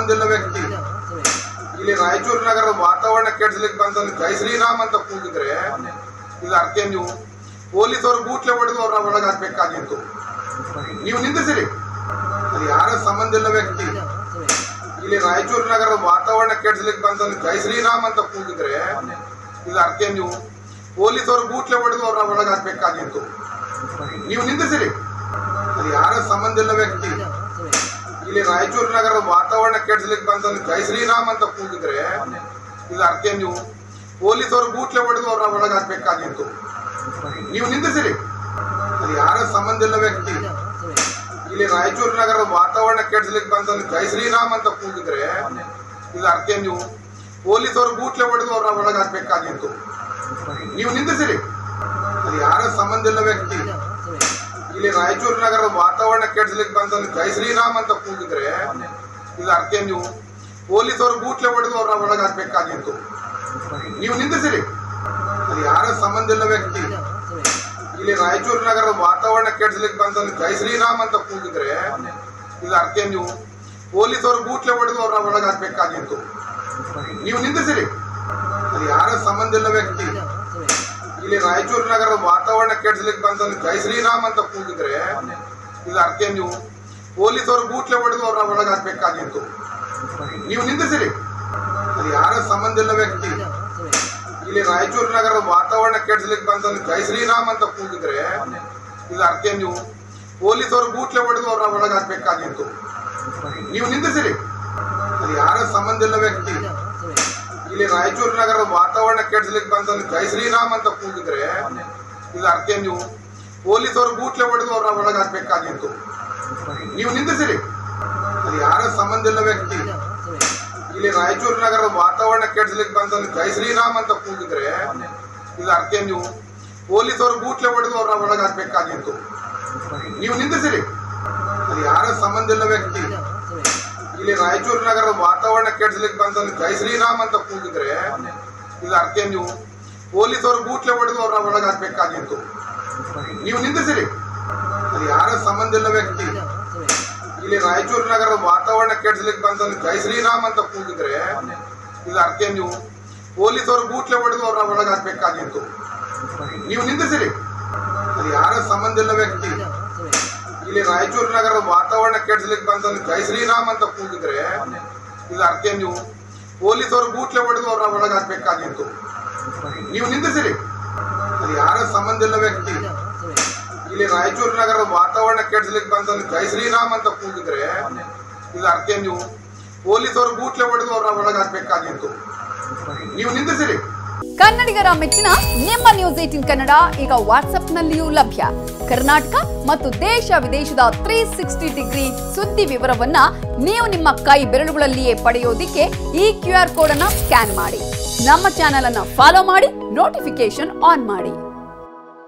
ಸಂಬಂಧ ಇಲ್ಲ ವ್ಯಕ್ತಿ ಇಲ್ಲಿ ರಾಯಚೂರು ನಗರದ ವಾತಾವರಣ ಕೆಡಿಸ್ಲಿಕ್ಕೆ ಬಂದಲ್ಲಿ ಜೈ ಶ್ರೀರಾಮ್ ಅಂತ ಕೂಗಿದ್ರೆ ಇದು ಅರ್ಥ ನೀವು ಪೊಲೀಸರು ಬೂಟ್ಲೆ ಹೊಡೆದು ಅವ್ರ ಒಳಗೆ ಹಾಕ್ಬೇಕಾಗಿತ್ತು ನೀವು ನಿಂದಿಸಿರಿ ಅದು ಯಾರ ಸಂಬಂಧ ಇಲ್ಲ ವ್ಯಕ್ತಿ ಇಲ್ಲಿ ರಾಯಚೂರು ನಗರದ ವಾತಾವರಣ ಕೆಡಿಸ್ಲಿಕ್ಕೆ ಬಂದಲ್ಲಿ ಜೈ ಶ್ರೀರಾಮ್ ಅಂತ ಕೂಗಿದ್ರೆ ಇದು ಅರ್ಥ ನೀವು ಪೊಲೀಸರು ಬೂಟ್ಲೆ ಹೊಡೆದು ಅವ್ರ ಒಳಗೆ ಹಾಕ್ಬೇಕಾಗಿತ್ತು ನೀವು ನಿಂದಿಸಿರಿ ಅದು ಯಾರ ಸಂಬಂಧ ಇಲ್ಲ ವ್ಯಕ್ತಿ ಇಲ್ಲಿ ರಾಯಚೂರು ನಗರದ ವಾತಾವರಣ ಕೆಡಿಸ್ಲಿಕ್ಕೆ ಬಂದಲ್ಲಿ ಜೈ ಶ್ರೀರಾಮ್ ಅಂತ ಕೂಗಿದ್ರೆ ಇದು ಅರ್ಥ ನೀವು ಪೊಲೀಸರು ಬೂಟ್ಲೆ ಹೊಡೆದು ಅವ್ರ ಒಳಗೆ ಹಾಕ್ಬೇಕಾಗಿತ್ತು ನೀವು ನಿಂದಿಸಿರಿ ಅದು ಯಾರ ಸಂಬಂಧ ಇಲ್ಲ ವ್ಯಕ್ತಿ ಇಲ್ಲಿ ರಾಯಚೂರು ನಗರದ ವಾತಾವರಣ ಕೆಡಿಸ್ಲಿಕ್ಕೆ ಬಂದಲ್ಲಿ ಜೈ ಶ್ರೀರಾಮ್ ಅಂತ ಕೂಗಿದ್ರೆ ಇದು ಅರ್ಥ ನೀವು ಪೊಲೀಸರು ಬೂಟ್ಲೆ ಹೊಡೆದು ಅವ್ರ ಒಳಗೆ ಹಾಕ್ಬೇಕಾಗಿತ್ತು ನೀವು ನಿಂದಿಸಿರಿ ಅದು ಯಾರ ಸಂಬಂಧ ಇಲ್ಲ ವ್ಯಕ್ತಿ ಇಲ್ಲಿ ರಾಯಚೂರು ನಗರದ ವಾತಾವರಣ ಕೆಡಿಸ್ಲಿಕ್ಕೆ ಬಂದಲ್ಲಿ ಜೈ ಶ್ರೀರಾಮ್ ಅಂತ ಕೂಗಿದ್ರೆ ಇದು ಅರ್ಥ ನೀವು ಪೊಲೀಸರು ಬೂಟ್ಲೆ ಹೊಡೆದು ಅವ್ರ ಒಳಗೆ ಹಾಕ್ಬೇಕಾಗಿತ್ತು ನೀವು ನಿಂದಿಸಿರಿ ಅದು ಯಾರ ಸಂಬಂಧ ಇಲ್ಲ ವ್ಯಕ್ತಿ ಇಲ್ಲಿ ರಾಯಚೂರು ನಗರದ ವಾತಾವರಣ ಕೆಡಿಸ್ಲಿಕ್ಕೆ ಬಂದಲ್ಲಿ ಜೈ ಶ್ರೀರಾಮ್ ಅಂತ ಕೂಗಿದ್ರೆ ಇದು ಅರ್ಥ ನೀವು ಪೊಲೀಸರು ಬೂಟ್ಲೆ ಹೊಡೆದು ಅವ್ರ ಒಳಗೆ ಹಾಕ್ಬೇಕಾಗಿತ್ತು ನೀವು ನಿಂದಿಸಿರಿ ಅದು ಯಾರ ಸಂಬಂಧ ಇಲ್ಲ ವ್ಯಕ್ತಿ ಇಲ್ಲಿ ರಾಯಚೂರು ನಗರದ ವಾತಾವರಣ ಕೆಡಿಸ್ಲಿಕ್ಕೆ ಬಂದಲ್ಲಿ ಜೈ ಶ್ರೀರಾಮ್ ಅಂತ ಕೂಗಿದ್ರೆ ಇದು ಅರ್ಥ ನೀವು ಪೊಲೀಸರು ಬೂಟ್ಲೆ ಹೊಡೆದು ಅವ್ರ ಒಳಗೆ ಹಾಕ್ಬೇಕಾಗಿತ್ತು ನೀವು ನಿಂದಿಸಿರಿ ಅದು ಯಾರ ಸಂಬಂಧ ಇಲ್ಲ ವ್ಯಕ್ತಿ ಇಲ್ಲಿ ರಾಯಚೂರು ನಗರದ ವಾತಾವರಣ ಕೆಡಿಸ್ಲಿಕ್ಕೆ ಬಂದಲ್ಲಿ ಜೈ ಶ್ರೀರಾಮ್ ಅಂತ ಕೂಗಿದ್ರೆ ಇದು ಅರ್ಥ ನೀವು ಪೊಲೀಸರು ಬೂಟ್ಲೆ ಹೊಡೆದು ಅವ್ರ ಒಳಗೆ ಹಾಕ್ಬೇಕಾಗಿತ್ತು ನೀವು ನಿಂದಿಸಿರಿ ಅದು ಯಾರ ಸಂಬಂಧ ಇಲ್ಲ ವ್ಯಕ್ತಿ ಇಲ್ಲಿ ರಾಯಚೂರು ನಗರದ ವಾತಾವರಣ ಕೆಡಿಸ್ಲಿಕ್ಕೆ ಬಂದಲ್ಲಿ ಜೈ ಶ್ರೀರಾಮ್ ಅಂತ ಕೂಗಿದ್ರೆ ಇದು ಅರ್ಥ ನೀವು ಪೊಲೀಸರು ಬೂಟ್ಲೆ ಹೊಡೆದು ಅವ್ರ ಒಳಗೆ ಹಾಕ್ಬೇಕಾಗಿತ್ತು ನೀವು ನಿಂದಿಸಿರಿ ಅದು ಯಾರ ಸಂಬಂಧ ಇಲ್ಲ ವ್ಯಕ್ತಿ ಇಲ್ಲಿ ರಾಯಚೂರು ನಗರದ ವಾತಾವರಣ ಕೆಡಿಸ್ಲಿಕ್ಕೆ ಬಂದಲ್ಲಿ ಜೈ ಶ್ರೀರಾಮ್ ಅಂತ ಕೂಗಿದ್ರೆ ಇದು ಅರ್ಥ ನೀವು ಪೊಲೀಸರು ಬೂಟ್ಲೆ ಹೊಡೆದು ಅವ್ರ ಒಳಗೆ ಹಾಕ್ಬೇಕಾಗಿತ್ತು ನೀವು ನಿಂದಿಸಿರಿ ಅದು ಯಾರ ಸಂಬಂಧ ಇಲ್ಲ ವ್ಯಕ್ತಿ ಇಲ್ಲಿ ರಾಯಚೂರು ನಗರದ ವಾತಾವರಣ ಕೆಡಿಸ್ಲಿಕ್ಕೆ ಬಂದಲ್ಲಿ ಜೈ ಶ್ರೀರಾಮ್ ಅಂತ ಕೂಗಿದ್ರೆ ಇದು ಅರ್ಥ ನೀವು ಪೊಲೀಸರು ಬೂಟ್ಲೆ ಹೊಡೆದು ಅವ್ರ ಒಳಗೆ ಹಾಕ್ಬೇಕಾಗಿತ್ತು ನೀವು ನಿಂದಿಸಿರಿ ಅದು ಯಾರ ಸಂಬಂಧ ಇಲ್ಲ ವ್ಯಕ್ತಿ ಇಲ್ಲಿ ರಾಯಚೂರು ನಗರದ ವಾತಾವರಣ ಕೆಡಿಸ್ಲಿಕ್ಕೆ ಬಂದಲ್ಲಿ ಜೈ ಶ್ರೀರಾಮ್ ಅಂತ ಕೂಗಿದ್ರೆ ಇದು ಅರ್ಥ ನೀವು ಪೊಲೀಸರು ಬೂಟ್ಲೆ ಹೊಡೆದು ಅವ್ರ ಒಳಗೆ ಹಾಕ್ಬೇಕಾಗಿತ್ತು ನೀವು ನಿಂದಿಸಿರಿ ಅದು ಯಾರ ಸಂಬಂಧ ಇಲ್ಲ ವ್ಯಕ್ತಿ ಇಲ್ಲಿ ರಾಯಚೂರು ನಗರದ ವಾತಾವರಣ ಕೆಡಿಸ್ಲಿಕ್ಕೆ ಬಂದಲ್ಲಿ ಜೈ ಶ್ರೀರಾಮ್ ಅಂತ ಕೂಗಿದ್ರೆ ಇದು ಅರ್ಥ ನೀವು ಪೊಲೀಸರು ಬೂಟ್ಲೆ ಹೊಡೆದು ಅವ್ರ ಒಳಗೆ ಹಾಕ್ಬೇಕಾಗಿತ್ತು ನೀವು ನಿಂದಿಸಿರಿ ಅದು ಯಾರ ಸಂಬಂಧ ಇಲ್ಲ ವ್ಯಕ್ತಿ ಇಲ್ಲಿ ರಾಯಚೂರು ನಗರದ ವಾತಾವರಣ ಕೆಡಿಸ್ಲಿಕ್ಕೆ ಬಂದಲ್ಲಿ ಜೈ ಶ್ರೀರಾಮ್ ಅಂತ ಕೂಗಿದ್ರೆ ಇದು ಅರ್ಥ ನೀವು ಪೊಲೀಸರು ಬೂಟ್ಲೆ ಹೊಡೆದು ಅವ್ರ ಒಳಗೆ ಹಾಕ್ಬೇಕಾಗಿತ್ತು ನೀವು ನಿಂದಿಸಿರಿ ಕನ್ನಡಿಗರ ಮೆಚ್ಚಿನ ನಿಮ್ಮ ನ್ಯೂಸ್ ಏಟಿನ್ ಕನ್ನಡ ಈಗ ವಾಟ್ಸ್ಆಪ್ನಲ್ಲಿಯೂ ಲಭ್ಯ ಕರ್ನಾಟಕ ಮತ್ತು ದೇಶ ವಿದೇಶದ ತ್ರೀ ಸಿಕ್ಸ್ಟಿ ಡಿಗ್ರಿ ಸುದ್ದಿ ವಿವರವನ್ನ ನೀವು ನಿಮ್ಮ ಕೈ ಬೆರಳುಗಳಲ್ಲಿಯೇ ಪಡೆಯೋದಿಕ್ಕೆ ಈ ಕ್ಯೂ ಆರ್ ಕೋಡ್ ಅನ್ನ ಸ್ಕ್ಯಾನ್ ಮಾಡಿ ನಮ್ಮ ಚಾನೆಲ್ ಅನ್ನ ಫಾಲೋ ಮಾಡಿ ನೋಟಿಫಿಕೇಶನ್ ಆನ್ ಮಾಡಿ